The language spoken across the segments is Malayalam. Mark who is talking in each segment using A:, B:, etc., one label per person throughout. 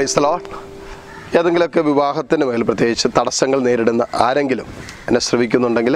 A: പ്രൈസ് ലോട്ട് ഏതെങ്കിലുമൊക്കെ വിവാഹത്തിന് മേൽ പ്രത്യേകിച്ച് തടസ്സങ്ങൾ നേരിടുന്ന ആരെങ്കിലും എന്നെ ശ്രവിക്കുന്നുണ്ടെങ്കിൽ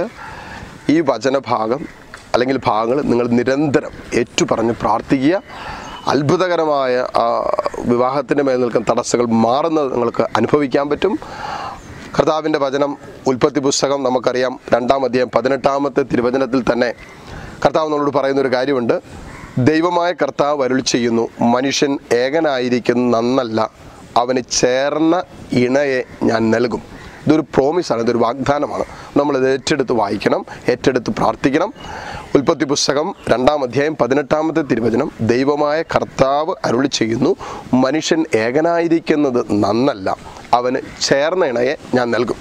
A: ഈ വചനഭാഗം അല്ലെങ്കിൽ ഭാഗങ്ങൾ നിങ്ങൾ നിരന്തരം ഏറ്റുപറഞ്ഞ് പ്രാർത്ഥിക്കുക അത്ഭുതകരമായ ആ വിവാഹത്തിൻ്റെ മേൽ നിൽക്കുന്ന തടസ്സങ്ങൾ മാറുന്നത് നിങ്ങൾക്ക് അനുഭവിക്കാൻ പറ്റും കർത്താവിൻ്റെ വചനം ഉൽപ്പത്തി പുസ്തകം നമുക്കറിയാം രണ്ടാം അധ്യായം പതിനെട്ടാമത്തെ തിരുവചനത്തിൽ തന്നെ കർത്താവ് നമ്മളോട് പറയുന്ന ഒരു കാര്യമുണ്ട് ദൈവമായ കർത്താവ് അരുൾ ചെയ്യുന്നു മനുഷ്യൻ ഏകനായിരിക്കുന്ന നന്നല്ല അവന് ചേർന്ന ഇണയെ ഞാൻ നൽകും ഇതൊരു പ്രോമിസാണ് ഇതൊരു വാഗ്ദാനമാണ് നമ്മളിത് ഏറ്റെടുത്ത് വായിക്കണം ഏറ്റെടുത്ത് പ്രാർത്ഥിക്കണം ഉൽപ്പത്തി പുസ്തകം രണ്ടാം അധ്യായം പതിനെട്ടാമത്തെ തിരുവചനം ദൈവമായ കർത്താവ് അരുളി ചെയ്യുന്നു മനുഷ്യൻ ഏകനായിരിക്കുന്നത് നന്നല്ല അവന് ചേർന്ന ഇണയെ ഞാൻ നൽകും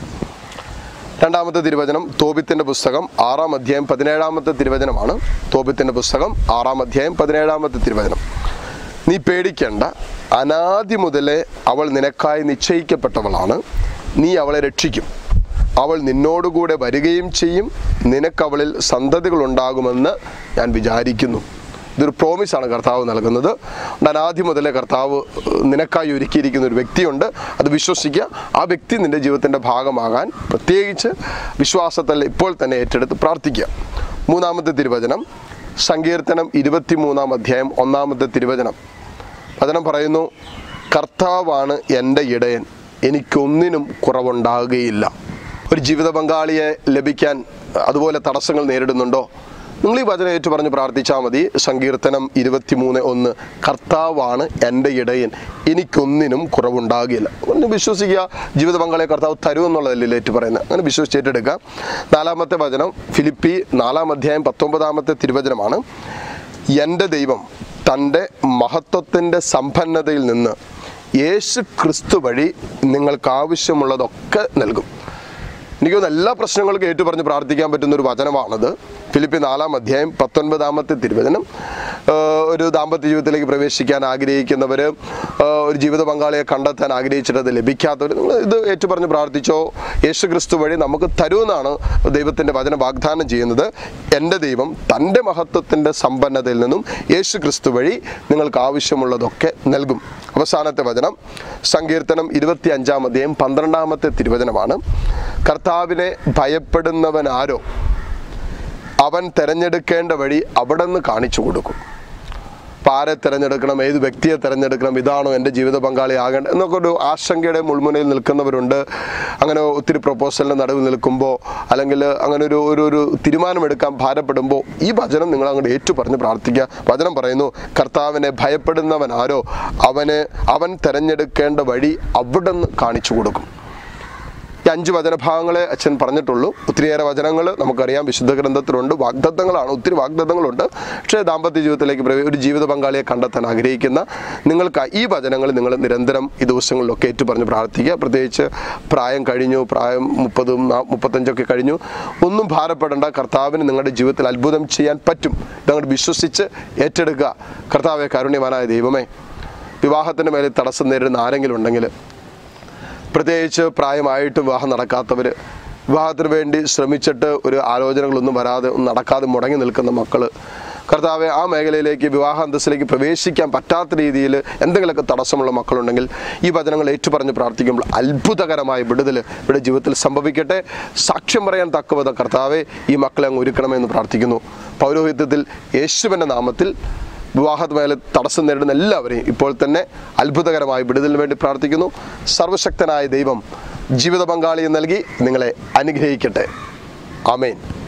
A: രണ്ടാമത്തെ തിരുവചനം തോബിത്തിൻ്റെ പുസ്തകം ആറാം അധ്യായം പതിനേഴാമത്തെ തിരുവചനമാണ് തോബിത്തിൻ്റെ പുസ്തകം ആറാം അധ്യായം പതിനേഴാമത്തെ തിരുവചനം നീ പേടിക്കേണ്ട അനാദി മുതലേ അവൾ നിനക്കായി നിശ്ചയിക്കപ്പെട്ടവളാണ് നീ അവളെ രക്ഷിക്കും അവൾ നിന്നോടുകൂടെ വരികയും ചെയ്യും നിനക്കവളിൽ സന്തതികൾ ഉണ്ടാകുമെന്ന് ഞാൻ വിചാരിക്കുന്നു ഇതൊരു പ്രോമിസാണ് കർത്താവ് നൽകുന്നത് അതുകൊണ്ട് അനാദ്യം മുതലേ കർത്താവ് ഏഹ്, നിനക്കായി ഒരുക്കിയിരിക്കുന്ന ഒരു വ്യക്തിയുണ്ട് അത് വിശ്വസിക്കുക ആ വ്യക്തി നിൻ്റെ ജീവിതത്തിൻ്റെ ഭാഗമാകാൻ പ്രത്യേകിച്ച് വിശ്വാസത്തിൽ ഇപ്പോൾ തന്നെ ഏറ്റെടുത്ത് പ്രാർത്ഥിക്കുക മൂന്നാമത്തെ തിരുവചനം സങ്കീർത്തനം ഇരുപത്തി മൂന്നാം അധ്യായം ഒന്നാമത്തെ തിരുവചനം വചനം പറയുന്നു കർത്താവാണ് എൻ്റെ ഇടയൻ എനിക്കൊന്നിനും കുറവുണ്ടാകുകയില്ല ഒരു ജീവിത പങ്കാളിയെ ലഭിക്കാൻ അതുപോലെ തടസ്സങ്ങൾ നേരിടുന്നുണ്ടോ നിങ്ങൾ ഈ വചനം ഏറ്റു പറഞ്ഞ് പ്രാർത്ഥിച്ചാൽ മതി സങ്കീർത്തനം ഇരുപത്തിമൂന്ന് ഒന്ന് കർത്താവാണ് എൻ്റെ ഇടയൻ എനിക്കൊന്നിനും കുറവുണ്ടാകില്ല ഒന്ന് വിശ്വസിക്കുക ജീവിത പങ്കാളിയെ കർത്താവ് തരും എന്നുള്ളതല്ലേ ഏറ്റു പറയുന്നത് അങ്ങനെ വിശ്വസിച്ച് ഏറ്റെടുക്കുക നാലാമത്തെ വചനം ഫിലിപ്പി നാലാം അധ്യായം പത്തൊമ്പതാമത്തെ തിരുവചനമാണ് എൻ്റെ ദൈവം തൻ്റെ മഹത്വത്തിൻ്റെ സമ്പന്നതയിൽ നിന്ന് യേശു ക്രിസ്തു വഴി നിങ്ങൾക്ക് ആവശ്യമുള്ളതൊക്കെ നൽകും എനിക്ക് തോന്നുന്നു എല്ലാ പ്രശ്നങ്ങൾക്കും ഏറ്റു പറഞ്ഞ് പ്രാർത്ഥിക്കാൻ പറ്റുന്ന ഒരു വചനമാണത് ഫിലിപ്പി നാലാം അധ്യായം പത്തൊൻപതാമത്തെ തിരുവചനം ആഹ് ഒരു ദാമ്പത്യ ജീവിതത്തിലേക്ക് പ്രവേശിക്കാൻ ആഗ്രഹിക്കുന്നവർ ഒരു ജീവിത പങ്കാളിയെ കണ്ടെത്താൻ ആഗ്രഹിച്ചിട്ട് അത് ലഭിക്കാത്തവർ നിങ്ങൾ ഇത് ഏറ്റു പറഞ്ഞ് പ്രാർത്ഥിച്ചോ യേശു ക്രിസ്തു വഴി നമുക്ക് തരുമെന്നാണ് ദൈവത്തിൻ്റെ വചനം വാഗ്ദാനം ചെയ്യുന്നത് എൻ്റെ ദൈവം തൻ്റെ മഹത്വത്തിൻ്റെ സമ്പന്നതയിൽ നിന്നും യേശു ക്രിസ്തു വഴി നിങ്ങൾക്ക് ആവശ്യമുള്ളതൊക്കെ നൽകും അവസാനത്തെ വചനം സങ്കീർത്തനം ഇരുപത്തി അഞ്ചാം അധ്യായം പന്ത്രണ്ടാമത്തെ തിരുവചനമാണ് കർത്താവിനെ ഭയപ്പെടുന്നവൻ ആരോ അവൻ തിരഞ്ഞെടുക്കേണ്ട വഴി അവിടെ നിന്ന് കാണിച്ചു കൊടുക്കും അപ്പോൾ ആരെ തിരഞ്ഞെടുക്കണം ഏത് വ്യക്തിയെ തിരഞ്ഞെടുക്കണം ഇതാണോ എൻ്റെ ജീവിത പങ്കാളി ആകേണ്ടത് എന്നൊക്കെ ഒരു ആശങ്കയുടെ മുൾമുനയിൽ നിൽക്കുന്നവരുണ്ട് അങ്ങനെ ഒത്തിരി പ്രപ്പോസലിൻ്റെ നടുവിൽ നിൽക്കുമ്പോൾ അല്ലെങ്കിൽ അങ്ങനെ ഒരു ഒരു ഒരു തീരുമാനമെടുക്കാൻ ഭാരപ്പെടുമ്പോൾ ഈ വചനം നിങ്ങൾ അങ്ങോട്ട് ഏറ്റു പറഞ്ഞ് പ്രാർത്ഥിക്കുക വചനം പറയുന്നു കർത്താവിനെ ഭയപ്പെടുന്നവൻ ആരോ അവന് അവൻ തിരഞ്ഞെടുക്കേണ്ട വഴി അവിടെ നിന്ന് കാണിച്ചു കൊടുക്കും ഈ അഞ്ച് വചനഭാഗങ്ങളെ അച്ഛൻ പറഞ്ഞിട്ടുള്ളൂ ഒത്തിരിയേറെ വചനങ്ങൾ നമുക്കറിയാം വിശുദ്ധ ഗ്രന്ഥത്തിലുണ്ട് വാഗ്ദത്തങ്ങളാണ് ഒത്തിരി വാഗ്ദത്തങ്ങളുണ്ട് പക്ഷേ ദാമ്പത്യ ജീവിതത്തിലേക്ക് പ്രവേ- ഒരു ജീവിത പങ്കാളിയെ കണ്ടെത്താൻ ആഗ്രഹിക്കുന്ന നിങ്ങൾക്ക് ഈ വചനങ്ങൾ നിങ്ങൾ നിരന്തരം ഈ ദിവസങ്ങളിലൊക്കെ ഏറ്റു പറഞ്ഞ് പ്രാർത്ഥിക്കുക പ്രത്യേകിച്ച് പ്രായം കഴിഞ്ഞു പ്രായം മുപ്പതും നാ- മുപ്പത്തഞ്ചൊക്കെ കഴിഞ്ഞു ഒന്നും ഭാരപ്പെടേണ്ട കർത്താവിന് നിങ്ങളുടെ ജീവിതത്തിൽ അത്ഭുതം ചെയ്യാൻ പറ്റും ഇതങ്ങോട്ട് വിശ്വസിച്ച് ഏറ്റെടുക്കുക കർത്താവെ കാരുണ്യവാനായ ദൈവമേ വിവാഹത്തിൻ്റെ മേലെ തടസ്സം നേരിടുന്ന ആരെങ്കിലും ഉണ്ടെങ്കിൽ പ്രത്യേകിച്ച് പ്രായമായിട്ട് വിവാഹം നടക്കാത്തവർ വിവാഹത്തിന് വേണ്ടി ശ്രമിച്ചിട്ട് ഒരു ആലോചനകളൊന്നും വരാതെ ഒന്നും നടക്കാതെ മുടങ്ങി നിൽക്കുന്ന മക്കൾ കർത്താവെ ആ മേഖലയിലേക്ക് വിവാഹ അന്തസ്സിലേക്ക് പ്രവേശിക്കാൻ പറ്റാത്ത രീതിയിൽ എന്തെങ്കിലുമൊക്കെ തടസ്സമുള്ള മക്കളുണ്ടെങ്കിൽ ഈ വചനങ്ങൾ ഏറ്റുപറഞ്ഞ് പ്രാർത്ഥിക്കുമ്പോൾ അത്ഭുതകരമായ വിടുതൽ ഇവിടെ ജീവിതത്തിൽ സംഭവിക്കട്ടെ സാക്ഷ്യം പറയാൻ തക്കവത കർത്താവെ ഈ മക്കളെ അങ്ങ് ഒരുക്കണമെന്ന് പ്രാർത്ഥിക്കുന്നു പൗരോഹിത്യത്തിൽ യേശുവിൻ്റെ നാമത്തിൽ വിവാഹത്തുമേലെ തടസ്സം നേരിടുന്ന എല്ലാവരെയും ഇപ്പോൾ തന്നെ അത്ഭുതകരമായ വിടുതലിന് വേണ്ടി പ്രാർത്ഥിക്കുന്നു സർവശക്തനായ ദൈവം ജീവിത പങ്കാളിയെ നൽകി നിങ്ങളെ അനുഗ്രഹിക്കട്ടെ ആമേൻ